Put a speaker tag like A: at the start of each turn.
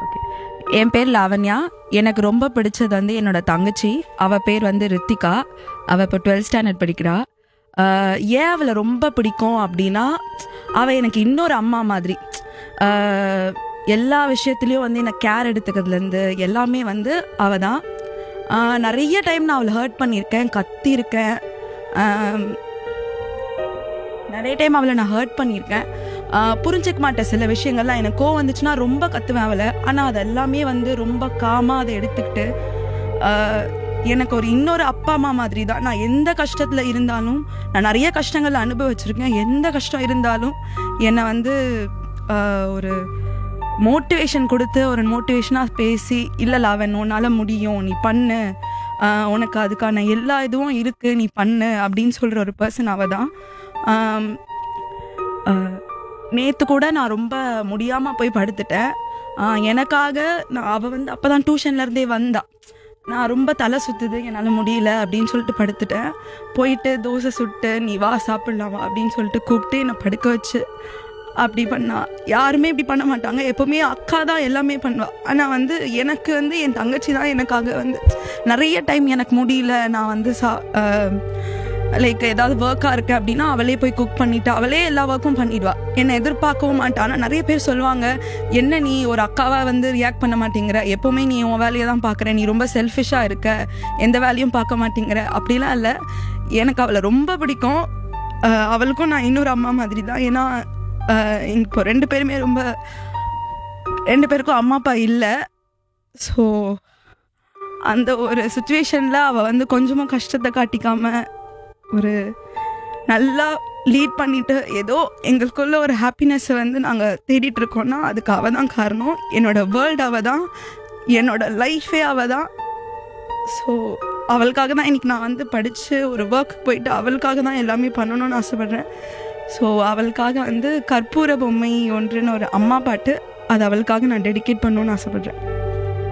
A: okay என் பேர் லாவண்யா எனக்கு ரொம்ப பிடிச்சது வந்து என்னோட தங்கச்சி அவள் பேர் வந்து ரித்திகா அவள் இப்போ டுவெல்த் ஸ்டாண்டர்ட் படிக்கிறா ஆஹ் ஏன் அவளை ரொம்ப பிடிக்கும் அப்படின்னா அவள் எனக்கு இன்னொரு அம்மா மாதிரி ஆஹ் எல்லா விஷயத்துலேயும் வந்து என்னை கேர் எடுத்துக்கிறதுலேருந்து எல்லாமே வந்து அவள் தான் ஆஹ் நிறைய டைம் நான் அவளை ஹர்ட் பண்ணியிருக்கேன் கத்தியிருக்கேன் ஆம், நிறைய டைம் அவளை நான் ஹர்ட் பண்ணியிருக்கேன் ஆஹ் புரிஞ்சுக்க மாட்டேன் சில விஷயங்கள்லாம் எனக்கு கோவம் வந்துச்சுன்னா ரொம்ப கத்துவேன் அவளை ஆனால் அது எல்லாமே வந்து ரொம்ப காமாக அதை எடுத்துக்கிட்டு ஆஹ் எனக்கு ஒரு இன்னொரு அப்பா அம்மா மாதிரி தான் நான் எந்த கஷ்டத்தில் இருந்தாலும் நான் நிறைய கஷ்டங்களை அனுபவிச்சிருக்கேன் எந்த கஷ்டம் இருந்தாலும் என்னை வந்து ஆஹ் ஒரு மோட்டிவேஷன் கொடுத்து ஒரு மோட்டிவேஷனாக பேசி இல்லை லாவன் உன்னால் முடியும் நீ பண்ணு ஆஹ் உனக்கு அதுக்கான எல்லா இதுவும் இருக்குது நீ பண்ணு அப்படின்னு சொல்கிற ஒரு பர்சன் அவள் தான் நேற்று கூட நான் ரொம்ப முடியாமல் போய் படுத்துட்டேன் ஆஹ் எனக்காக நான் அவள் வந்து அப்போ தான் டியூஷன்லேருந்தே வந்தா நான் ரொம்ப தலை சுற்றுது என்னால் முடியல அப்படின்னு சொல்லிட்டு படுத்துட்டேன் போயிட்டு தோசை சுட்டு நீ வா சாப்பிட்லாம் வா அப்படின்னு சொல்லிட்டு கூப்பிட்டு என்னை படுக்க வச்சு அப்படி பண்ணா யாருமே இப்படி பண்ண மாட்டாங்க எப்போவுமே அக்கா தான் எல்லாமே பண்ணுவா ஆனால் வந்து எனக்கு வந்து என் தங்கச்சி தான் எனக்காக வந்து நிறைய டைம் எனக்கு முடியல நான் வந்து சா லைக் ஏதாவது ஒர்க்காக இருக்கு அப்படின்னா அவளே போய் குக் பண்ணிட்டு அவளே எல்லா ஒர்க்கும் பண்ணிடுவா என்னை எதிர்பார்க்கவும் மாட்டா ஆனால் நிறைய பேர் சொல்லுவாங்க என்ன நீ ஒரு அக்காவை வந்து ரியாக்ட் பண்ண மாட்டேங்கிற எப்போவுமே நீ உன் வேலையை தான் பார்க்குற நீ ரொம்ப செல்ஃபிஷாக இருக்க எந்த வேலையும் பார்க்க மாட்டேங்கிற அப்படிலாம் இல்லை எனக்கு அவளை ரொம்ப பிடிக்கும் அஹ் அவளுக்கும் நான் இன்னொரு அம்மா மாதிரி தான் ஏன்னா அஹ் இப்போ ரெண்டு பேருமே ரொம்ப ரெண்டு பேருக்கும் அம்மா அப்பா இல்லை ஸோ அந்த ஒரு சுச்சுவேஷனில் அவள் வந்து கொஞ்சமும் கஷ்டத்தை காட்டிக்காம ஒரு நல்லா லீட் பண்ணிட்டு ஏதோ எங்களுக்குள்ள ஒரு ஹாப்பினஸ்ஸை வந்து நாங்கள் தேடிட்டு இருக்கோம்னா அதுக்கு அவள் தான் காரணம் என்னோட வேர்ல்டு அவள் தான் என்னோட லைஃபே அவள் தான் ஸோ அவளுக்காக தான் இன்னைக்கு நான் வந்து படித்து ஒரு ஒர்க் போயிட்டு அவளுக்காக தான் எல்லாமே பண்ணணும்னு ஆசைப்பட்றேன் ஸோ அவளுக்காக வந்து கற்பூர பொம்மை ஒன்றுன்னு ஒரு அம்மா பாட்டு அது அவளுக்காக நான் டெடிகேட் பண்ணணும்னு ஆசைப்பட்றேன்